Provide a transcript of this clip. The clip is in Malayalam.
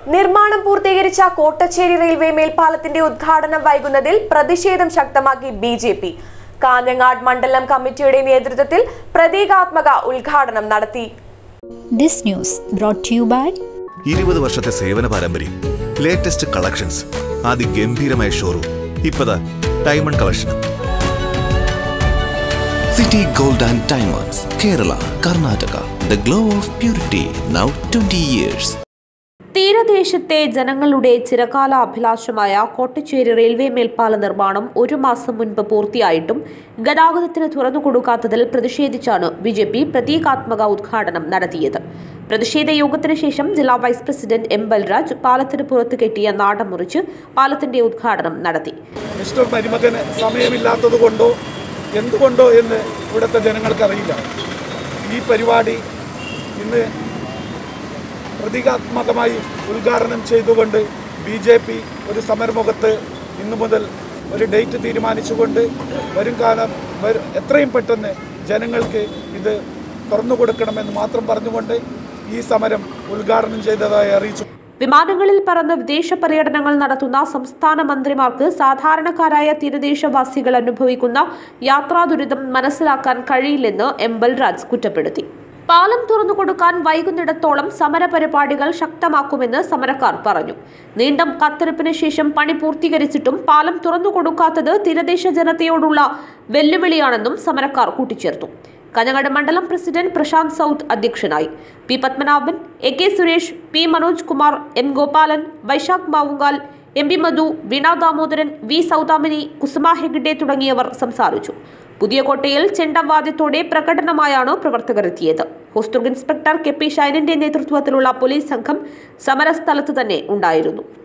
നിർമ്മാണം പൂർത്തീകരിച്ച കോട്ടച്ചേരി റെയിൽവേ മേൽപ്പാലത്തിന്റെ ഉദ്ഘാടനം വൈകുന്നതിൽ പ്രതിഷേധം ശക്തമാക്കി ബി ജെ പി കാഞ്ഞങ്ങാട് മണ്ഡലം കമ്മിറ്റിയുടെ നേതൃത്വത്തിൽ പ്രതീകാത്മക ഉദ്ഘാടനം നടത്തി This news brought to you by ഇരുപത് വർഷത്തെ സേവന പാരമ്പര്യം ലേറ്റസ്റ്റ് കളക്ഷൻസ് അതിഗംഭീരമായ ഷോറൂം ഇപ്പതാ ഡയമണ്ട് കളക്ഷനും City Gold and Diamonds, Kerala, Karnataka. The glow of purity, now 20 years. തീരദേശത്തെ ജനങ്ങളുടെ ചിരകാല അഭിലാഷമായ കോട്ടച്ചേരി റെയിൽവേ മേൽപ്പാല നിർമ്മാണം ഒരു മാസം മുൻപ് പൂർത്തിയായിട്ടും ഗതാഗതത്തിന് തുറന്നു കൊടുക്കാത്തതിൽ പ്രതിഷേധിച്ചാണ് ബി ജെ പി പ്രതീകാത്മക ഉദ്ഘാടനം നടത്തിയത് പ്രതിഷേധ യോഗത്തിന് ശേഷം ജില്ലാ വൈസ് പ്രസിഡന്റ് എം ബൽരാജ് പാലത്തിന് പുറത്ത് കെട്ടിയ നാടം മുറിച്ച് പാലത്തിന്റെ ഉദ്ഘാടനം നടത്തി മിസ്റ്റർ മരുമകന് സമയമില്ലാത്തത് കൊണ്ടോ എന്തുകൊണ്ടോ എന്ന് ഇവിടുത്തെ ജനങ്ങൾക്കറിയില്ല ഈ പരിപാടി ഇന്ന് പ്രതീകാത്മകമായി ഉദ്ഘാടനം ചെയ്തുകൊണ്ട് ബി ജെ പി ഒരു സമരമുഖത്ത് ഇന്നു മുതൽ ഒരു ഡേറ്റ് തീരുമാനിച്ചുകൊണ്ട് വരും കാലം വരും എത്രയും പെട്ടെന്ന് ജനങ്ങൾക്ക് ഇത് തുറന്നു കൊടുക്കണമെന്ന് മാത്രം പറഞ്ഞുകൊണ്ട് ഈ സമരം ഉദ്ഘാടനം ചെയ്തതായി അറിയിച്ചു വിമാനങ്ങളിൽ പറന്ന് വിദേശ പര്യടനങ്ങൾ നടത്തുന്ന സംസ്ഥാന മന്ത്രിമാർക്ക് സാധാരണക്കാരായ തീരദേശവാസികൾ അനുഭവിക്കുന്ന യാത്രാ ദുരിതം മനസ്സിലാക്കാൻ കഴിയില്ലെന്ന് എം ബൽരാജ് കുറ്റപ്പെടുത്തി പാലം തുറന്നു കൊടുക്കാൻ വൈകുന്നിടത്തോളം സമരപരിപാടികൾ ശക്തമാക്കുമെന്ന് സമരക്കാർ പറഞ്ഞു നീണ്ട കത്തിരിപ്പിന് ശേഷം പണി പൂർത്തീകരിച്ചിട്ടും പാലം തുറന്നു കൊടുക്കാത്തത് തീരദേശ ജനതയോടുള്ള വെല്ലുവിളിയാണെന്നും സമരക്കാർ കൂട്ടിച്ചേർത്തു കാഞ്ഞങ്ങാട് മണ്ഡലം പ്രസിഡന്റ് പ്രശാന്ത് സൗത്ത് അധ്യക്ഷനായി P Padmanabhan A K Suresh P Manoj Kumar M Gopalan Vaishakh Mavungal M P Madhu Veena Damodaran V Soudamini Kusuma Hegde തുടങ്ങിയവർ സംസാരിച്ചു പുതിയ കോട്ടയിൽ ചെണ്ടവാദ്യത്തോടെ പ്രകടനമായാണ് പ്രവർത്തകർ എത്തിയത് ഹോസ്റ്റർ ഇൻസ്പെക്ടർ കെ പി ഷൈനിന്റെ നേതൃത്വത്തിലുള്ള പോലീസ് സംഘം സമരസ്ഥലത്ത് തന്നെ ഉണ്ടായിരുന്നു